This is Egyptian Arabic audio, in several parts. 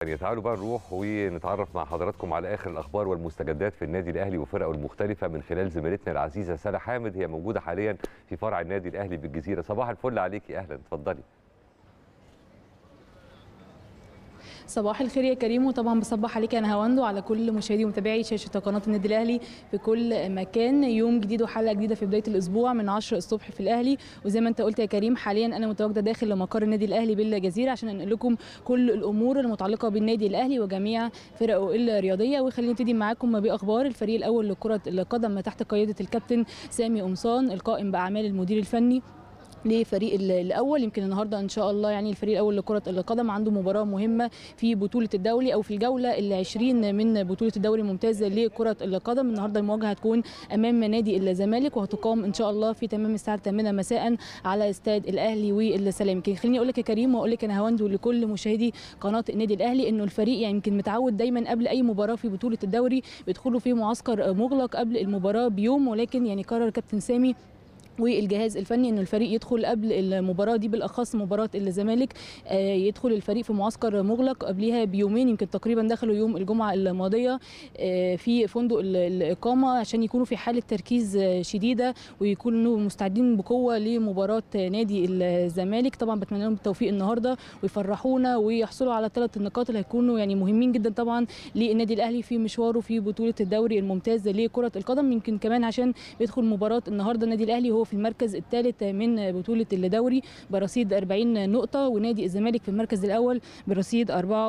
يعني تعالوا بقى نروح ونتعرف مع حضراتكم على اخر الاخبار والمستجدات في النادي الاهلي وفرقه المختلفه من خلال زميلتنا العزيزه ساره حامد هي موجوده حاليا في فرع النادي الاهلي بالجزيره صباح الفل عليكي اهلا اتفضلي صباح الخير يا كريم وطبعا بصبح عليك انا هواند وعلى كل مشاهدي ومتابعي شاشه قناه النادي الاهلي في كل مكان يوم جديد وحلقه جديده في بدايه الاسبوع من 10 الصبح في الاهلي وزي ما انت قلت يا كريم حاليا انا متواجده داخل مقر النادي الاهلي بالجزيره عشان انقل لكم كل الامور المتعلقه بالنادي الاهلي وجميع فرقه الرياضيه وخلينا نبتدي معاكم باخبار الفريق الاول لكره القدم تحت قياده الكابتن سامي قمصان القائم باعمال المدير الفني لفريق الاول يمكن النهارده ان شاء الله يعني الفريق الاول لكره القدم عنده مباراه مهمه في بطوله الدوري او في الجوله ال 20 من بطوله الدوري الممتاز لكره القدم النهارده المواجهه هتكون امام نادي الزمالك وهتقام ان شاء الله في تمام الساعه 8 مساء على استاد الاهلي والسلام يمكن خليني اقول لك يا كريم واقول لك انا هوند ولكل مشاهدي قناه النادي الاهلي انه الفريق يعني يمكن متعود دايما قبل اي مباراه في بطوله الدوري بيدخلوا في معسكر مغلق قبل المباراه بيوم ولكن يعني قرر كابتن سامي والجهاز الفني ان الفريق يدخل قبل المباراه دي بالاخص مباراه الزمالك يدخل الفريق في معسكر مغلق قبلها بيومين يمكن تقريبا دخلوا يوم الجمعه الماضيه في فندق الاقامه عشان يكونوا في حاله تركيز شديده ويكونوا مستعدين بقوه لمباراه نادي الزمالك طبعا بتمنى لهم التوفيق النهارده ويفرحونا ويحصلوا على ثلاث النقاط اللي هيكونوا يعني مهمين جدا طبعا للنادي الاهلي في مشواره في بطوله الدوري الممتاز لكره القدم يمكن كمان عشان بيدخل مباراه النهارده النادي الاهلي هو في المركز الثالث من بطوله الدوري برصيد 40 نقطه ونادي الزمالك في المركز الاول برصيد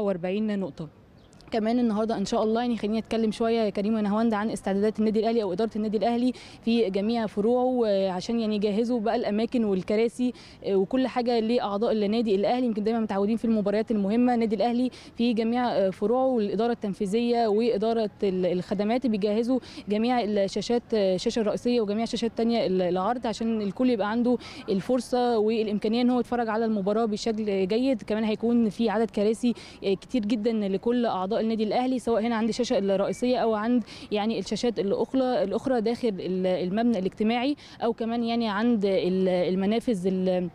44 نقطه كمان النهارده ان شاء الله يعني خليني اتكلم شويه يا كريم ونهاوند عن استعدادات النادي الاهلي او اداره النادي الاهلي في جميع فروعه عشان يعني يجهزوا بقى الاماكن والكراسي وكل حاجه لاعضاء النادي الاهلي يمكن دايما متعودين في المباريات المهمه النادي الاهلي في جميع فروعه والاداره التنفيذيه واداره الخدمات بيجهزوا جميع الشاشات الشاشه الرئيسيه وجميع شاشات ثانيه العرض عشان الكل يبقى عنده الفرصه والامكانيه ان هو يتفرج على المباراه بشكل جيد كمان هيكون في عدد كراسي كتير جدا لكل اعضاء النادي الاهلي سواء هنا عند الشاشه الرئيسيه او عند يعني الشاشات الاخرى الاخرى داخل المبنى الاجتماعي او كمان يعني عند المنافذ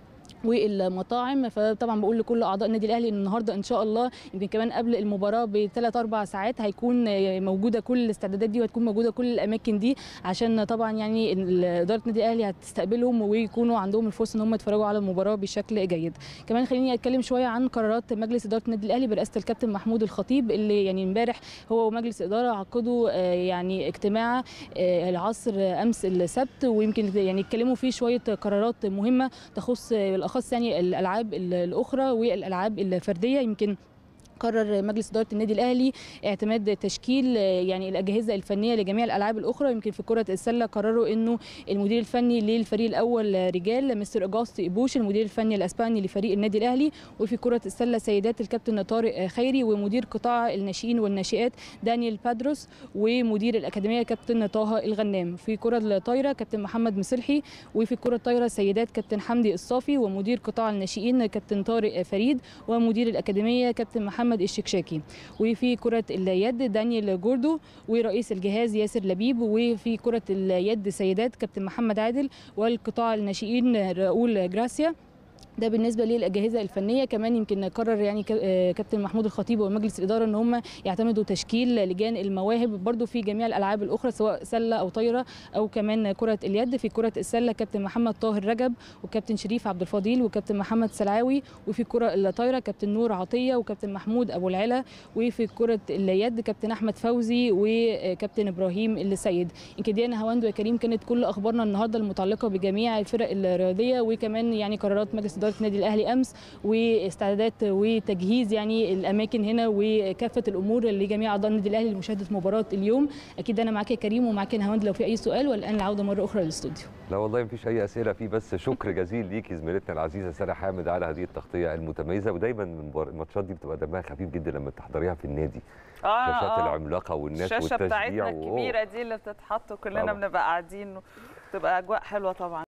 والمطاعم فطبعا بقول لكل اعضاء النادي الاهلي ان النهارده ان شاء الله يمكن كمان قبل المباراه بثلاث اربع ساعات هيكون موجوده كل الاستعدادات دي وهتكون موجوده كل الاماكن دي عشان طبعا يعني اداره النادي الاهلي هتستقبلهم ويكونوا عندهم الفرصه ان هم يتفرجوا على المباراه بشكل جيد كمان خليني اتكلم شويه عن قرارات مجلس اداره النادي الاهلي برئاسه الكابتن محمود الخطيب اللي يعني امبارح هو ومجلس اداره عقدوا يعني اجتماع العصر امس السبت ويمكن يعني يتكلموا فيه شويه قرارات مهمه تخص بالاخص يعني الالعاب الاخرى والالعاب الفرديه يمكن قرر مجلس اداره النادي الاهلي اعتماد تشكيل يعني الاجهزه الفنيه لجميع الالعاب الاخرى يمكن في كره السله قرروا انه المدير الفني للفريق الاول رجال مستر اجاست ابوش المدير الفني الاسباني لفريق النادي الاهلي وفي كره السله سيدات الكابتن طارق خيري ومدير قطاع الناشئين والناشئات دانيال بادروس ومدير الاكاديميه كابتن طه الغنام في كره الطايره كابتن محمد مسلحي وفي كره الطايره سيدات كابتن حمدي الصافي ومدير قطاع الناشئين كابتن طارق فريد ومدير الاكاديميه كابتن محمد محمد الشكشاكي وفي كرة اليد دانيال جوردو ورئيس الجهاز ياسر لبيب وفي كرة اليد سيدات كابتن محمد عادل والقطاع الناشئين راؤول جراسيا ده بالنسبه للاجهزه الفنيه كمان يمكن قرر يعني كابتن محمود الخطيب ومجلس الاداره ان هم يعتمدوا تشكيل لجان المواهب برضو في جميع الالعاب الاخرى سواء سله او طايره او كمان كره اليد في كره السله كابتن محمد طاهر رجب وكابتن شريف عبد الفضيل وكابتن محمد سلعاوي وفي كره الطايره كابتن نور عطيه وكابتن محمود ابو العلا وفي كره اليد كابتن احمد فوزي وكابتن ابراهيم السيد يمكن دي انا هواند وكريم كانت كل اخبارنا النهارده المتعلقه بجميع الفرق الرياضيه وكمان يعني قرارات مجلس اداره اداره النادي الاهلي امس واستعدادات وتجهيز يعني الاماكن هنا وكافه الامور لجميع اعضاء النادي الاهلي لمشاهده مباراه اليوم اكيد انا معاك يا كريم ومعاك يا نهاوند لو في اي سؤال والان العوده مره اخرى للاستوديو لا والله مفيش اي اسئله فيه بس شكر جزيل ليكي زميلتنا العزيزه ساره حامد على هذه التغطيه المتميزه ودايما الماتشات دي بتبقى دمها خفيف جدا لما تحضريها في النادي اه الشاشات آه. العملاقه والناس الشاشه والتشجيع بتاعتنا و- الكبيره دي اللي بتتحط وكلنا طبعا. بنبقى قاعدين بتبقى اجواء حلوه طبعا